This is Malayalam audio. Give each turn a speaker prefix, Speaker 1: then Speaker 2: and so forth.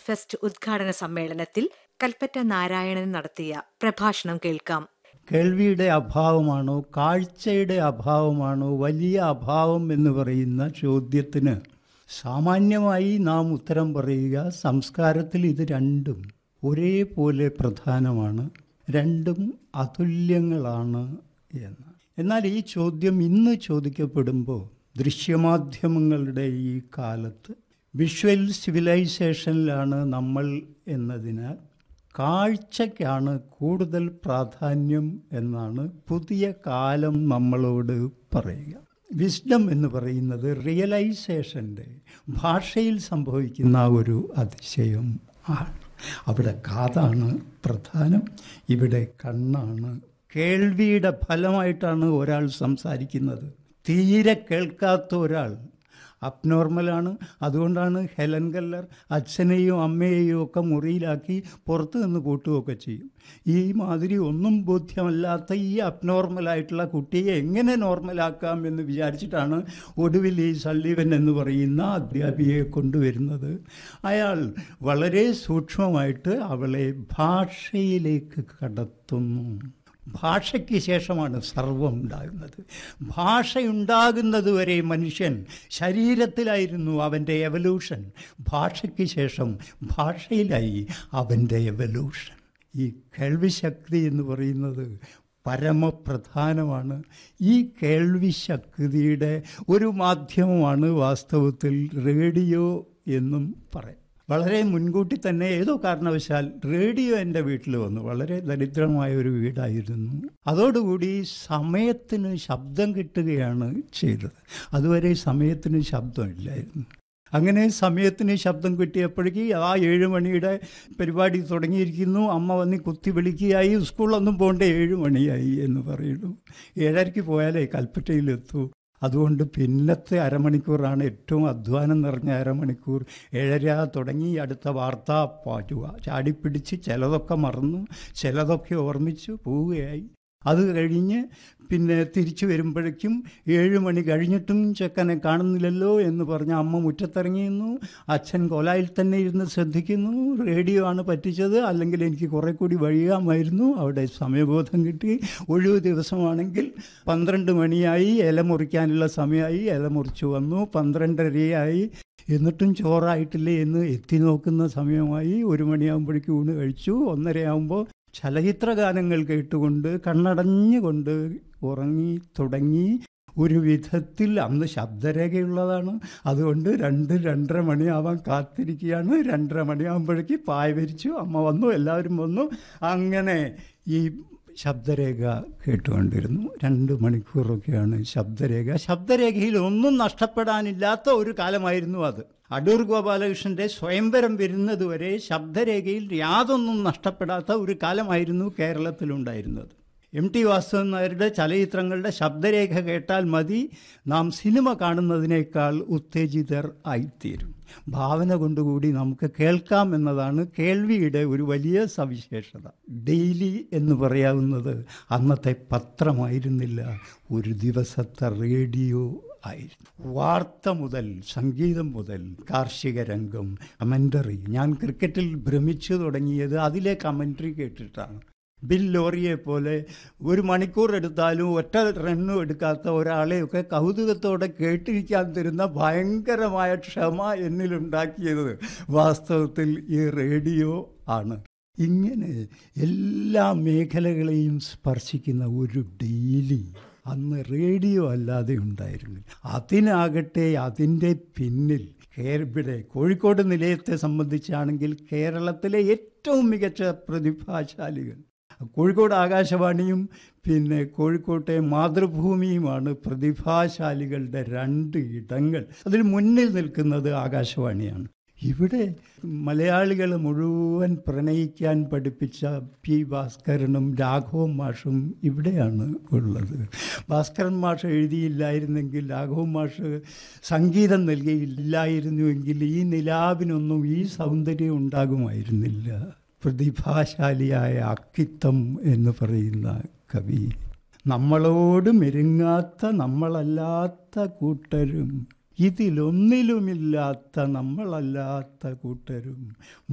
Speaker 1: ഫെസ്റ്റ് ഉദ്ഘാടന സമ്മേളനത്തിൽ കൽപ്പറ്റ നാരായണൻ നടത്തിയ പ്രഭാഷണം കേൾക്കാം
Speaker 2: കേൾവിയുടെ അഭാവമാണോ കാഴ്ചയുടെ അഭാവമാണോ വലിയ അഭാവം എന്ന് പറയുന്ന ചോദ്യത്തിന് സാമാന്യമായി നാം ഉത്തരം പറയുക സംസ്കാരത്തിൽ ഇത് രണ്ടും ഒരേപോലെ പ്രധാനമാണ് രണ്ടും അതുല്യങ്ങളാണ് എന്ന് എന്നാൽ ഈ ചോദ്യം ഇന്ന് ചോദിക്കപ്പെടുമ്പോൾ ദൃശ്യമാധ്യമങ്ങളുടെ ഈ കാലത്ത് വിഷ്വൽ സിവിലൈസേഷനിലാണ് നമ്മൾ എന്നതിനാൽ കാഴ്ചയ്ക്കാണ് കൂടുതൽ പ്രാധാന്യം എന്നാണ് പുതിയ കാലം നമ്മളോട് പറയുക വിസ്ഡം എന്ന് പറയുന്നത് റിയലൈസേഷൻ്റെ ഭാഷയിൽ സംഭവിക്കുന്ന ഒരു അതിശയം ആണ് അവിടെ കാതാണ് പ്രധാനം ഇവിടെ കണ്ണാണ് കേൾവിയുടെ ഫലമായിട്ടാണ് ഒരാൾ സംസാരിക്കുന്നത് തീരെ കേൾക്കാത്ത ഒരാൾ അബ്നോർമലാണ് അതുകൊണ്ടാണ് ഹെലൻ കല്ലർ അച്ഛനെയും അമ്മയെയും ഒക്കെ മുറിയിലാക്കി പുറത്ത് നിന്ന് കൂട്ടുകയൊക്കെ ചെയ്യും ഈ മാതിരി ഒന്നും ബോധ്യമല്ലാത്ത ഈ അബ്നോർമലായിട്ടുള്ള കുട്ടിയെ എങ്ങനെ നോർമലാക്കാം എന്ന് വിചാരിച്ചിട്ടാണ് ഒടുവിൽ ഈ സള്ളീവൻ എന്ന് പറയുന്ന അധ്യാപികയെ കൊണ്ടുവരുന്നത് അയാൾ വളരെ സൂക്ഷ്മമായിട്ട് അവളെ ഭാഷയിലേക്ക് കടത്തുന്നു ഭാഷയ്ക്ക് ശേഷമാണ് സർവം ഉണ്ടാകുന്നത് ഭാഷയുണ്ടാകുന്നത് വരെ മനുഷ്യൻ ശരീരത്തിലായിരുന്നു അവൻ്റെ എവല്യൂഷൻ ഭാഷയ്ക്ക് ശേഷം ഭാഷയിലായി അവൻ്റെ എവല്യൂഷൻ ഈ കേൾവിശക്തി എന്ന് പറയുന്നത് പരമപ്രധാനമാണ് ഈ കേൾവിശക്തിയുടെ ഒരു മാധ്യമമാണ് വാസ്തവത്തിൽ റേഡിയോ എന്നും പറയും വളരെ മുൻകൂട്ടി തന്നെ ഏതോ കാരണവശാൽ റേഡിയോ എൻ്റെ വീട്ടിൽ വന്നു വളരെ ദരിദ്രമായ ഒരു വീടായിരുന്നു അതോടുകൂടി സമയത്തിന് ശബ്ദം കിട്ടുകയാണ് ചെയ്തത് അതുവരെ സമയത്തിന് ശബ്ദമില്ലായിരുന്നു അങ്ങനെ സമയത്തിന് ശബ്ദം കിട്ടിയപ്പോഴേക്ക് ആ ഏഴ് മണിയുടെ പരിപാടി തുടങ്ങിയിരിക്കുന്നു അമ്മ വന്ന് കുത്തി വിളിക്കുകയായി സ്കൂളൊന്നും പോകേണ്ട ഏഴ് മണിയായി എന്ന് പറയുന്നു ഏഴരയ്ക്ക് പോയാലേ കൽപ്പറ്റയിലെത്തൂ അതുകൊണ്ട് പിന്നത്തെ അരമണിക്കൂറാണ് ഏറ്റവും അധ്വാനം നിറഞ്ഞ അരമണിക്കൂർ ഏഴര തുടങ്ങി അടുത്ത വാർത്ത പാറ്റുക ചാടിപ്പിടിച്ച് ചിലതൊക്കെ മറന്നു ചിലതൊക്കെ ഓർമ്മിച്ചു പോവുകയായി അത് കഴിഞ്ഞ് പിന്നെ തിരിച്ചു വരുമ്പോഴേക്കും ഏഴ് മണി കഴിഞ്ഞിട്ടും ചെക്കനെ കാണുന്നില്ലല്ലോ എന്ന് പറഞ്ഞ് അമ്മ മുറ്റത്തിറങ്ങിയിരുന്നു അച്ഛൻ കൊലായിൽ തന്നെ ഇരുന്ന് ശ്രദ്ധിക്കുന്നു റേഡിയോ ആണ് പറ്റിച്ചത് അല്ലെങ്കിൽ എനിക്ക് കുറെ കൂടി വഴിയാമായിരുന്നു അവിടെ സമയബോധം കിട്ടി ഒഴിവ് ദിവസമാണെങ്കിൽ പന്ത്രണ്ട് മണിയായി ഇല മുറിക്കാനുള്ള സമയമായി ഇല മുറിച്ചു വന്നു പന്ത്രണ്ടരയായി എന്നിട്ടും ചോറായിട്ടില്ലേ എന്ന് എത്തി നോക്കുന്ന സമയമായി ഒരു മണിയാകുമ്പോഴേക്ക് ഊണ് കഴിച്ചു ഒന്നരയാകുമ്പോൾ ചലച്ചിത്ര ഗാനങ്ങൾ കേട്ടുകൊണ്ട് കണ്ണടഞ്ഞുകൊണ്ട് ഉറങ്ങി തുടങ്ങി ഒരു വിധത്തിൽ അന്ന് ശബ്ദരേഖയുള്ളതാണ് അതുകൊണ്ട് രണ്ട് രണ്ടര മണിയാവാൻ കാത്തിരിക്കുകയാണ് രണ്ടര മണിയാകുമ്പോഴേക്ക് പായ വിരിച്ചു അമ്മ വന്നു എല്ലാവരും വന്നു അങ്ങനെ ഈ ശബ്ദരേഖ കേട്ടുകൊണ്ടിരുന്നു രണ്ട് മണിക്കൂറൊക്കെയാണ് ശബ്ദരേഖ ശബ്ദരേഖയിൽ ഒന്നും നഷ്ടപ്പെടാനില്ലാത്ത ഒരു കാലമായിരുന്നു അത് അടൂർ ഗോപാലകൃഷ്ണന്റെ സ്വയംവരം വരുന്നതുവരെ ശബ്ദരേഖയിൽ യാതൊന്നും നഷ്ടപ്പെടാത്ത ഒരു കാലമായിരുന്നു കേരളത്തിലുണ്ടായിരുന്നത് എം ടി വാസുദേവൻ നായരുടെ ചലച്ചിത്രങ്ങളുടെ ശബ്ദരേഖ കേട്ടാൽ മതി നാം സിനിമ കാണുന്നതിനേക്കാൾ ഉത്തേജിതർ ആയിത്തീരും ഭാവന കൊണ്ടുകൂടി നമുക്ക് കേൾക്കാം എന്നതാണ് കേൾവിയുടെ ഒരു വലിയ സവിശേഷത ഡെയിലി എന്ന് പറയാവുന്നത് അന്നത്തെ പത്രമായിരുന്നില്ല ഒരു ദിവസത്തെ റേഡിയോ ആയിരുന്നു വാർത്ത മുതൽ സംഗീതം മുതൽ കാർഷിക രംഗം കമൻ്ററി ഞാൻ ക്രിക്കറ്റിൽ ഭ്രമിച്ചു തുടങ്ങിയത് അതിലെ കമൻ്ററി കേട്ടിട്ടാണ് ബിൽ ലോറിയെ പോലെ ഒരു മണിക്കൂർ എടുത്താലും ഒറ്റ റണ്ണും എടുക്കാത്ത ഒരാളെയൊക്കെ കൗതുകത്തോടെ കേട്ടിരിക്കാൻ തരുന്ന ഭയങ്കരമായ ക്ഷമ എന്നിലുണ്ടാക്കിയത് വാസ്തവത്തിൽ ഈ റേഡിയോ ആണ് ഇങ്ങനെ എല്ലാ മേഖലകളെയും സ്പർശിക്കുന്ന ഒരു ഡെയിലി അന്ന് റേഡിയോ അല്ലാതെ ഉണ്ടായിരുന്നില്ല അതിനാകട്ടെ അതിൻ്റെ പിന്നിൽ ഇവിടെ കോഴിക്കോട് നിലയത്തെ സംബന്ധിച്ചാണെങ്കിൽ കേരളത്തിലെ ഏറ്റവും മികച്ച പ്രതിഭാശാലികൾ കോഴിക്കോട് ആകാശവാണിയും പിന്നെ കോഴിക്കോട്ടെ മാതൃഭൂമിയുമാണ് പ്രതിഭാശാലികളുടെ രണ്ട് ഇടങ്ങൾ അതിൽ മുന്നിൽ നിൽക്കുന്നത് ആകാശവാണിയാണ് ഇവിടെ മലയാളികൾ മുഴുവൻ പ്രണയിക്കാൻ പഠിപ്പിച്ച പി ഭാസ്കരനും രാഘവൻ മാഷും ഇവിടെയാണ് ഉള്ളത് ഭാസ്കരൻ മാഷ് എഴുതിയില്ലായിരുന്നെങ്കിൽ രാഘവൻ മാഷ് സംഗീതം നൽകിയില്ലായിരുന്നുവെങ്കിൽ ഈ നിലാവിനൊന്നും ഈ സൗന്ദര്യം ഉണ്ടാകുമായിരുന്നില്ല പ്രതിഭാശാലിയായ അക്കിത്തം എന്ന് പറയുന്ന കവി നമ്മളോട് മെരുങ്ങാത്ത നമ്മളല്ലാത്ത കൂട്ടരും ഇതിലൊന്നിലുമില്ലാത്ത നമ്മളല്ലാത്ത കൂട്ടരും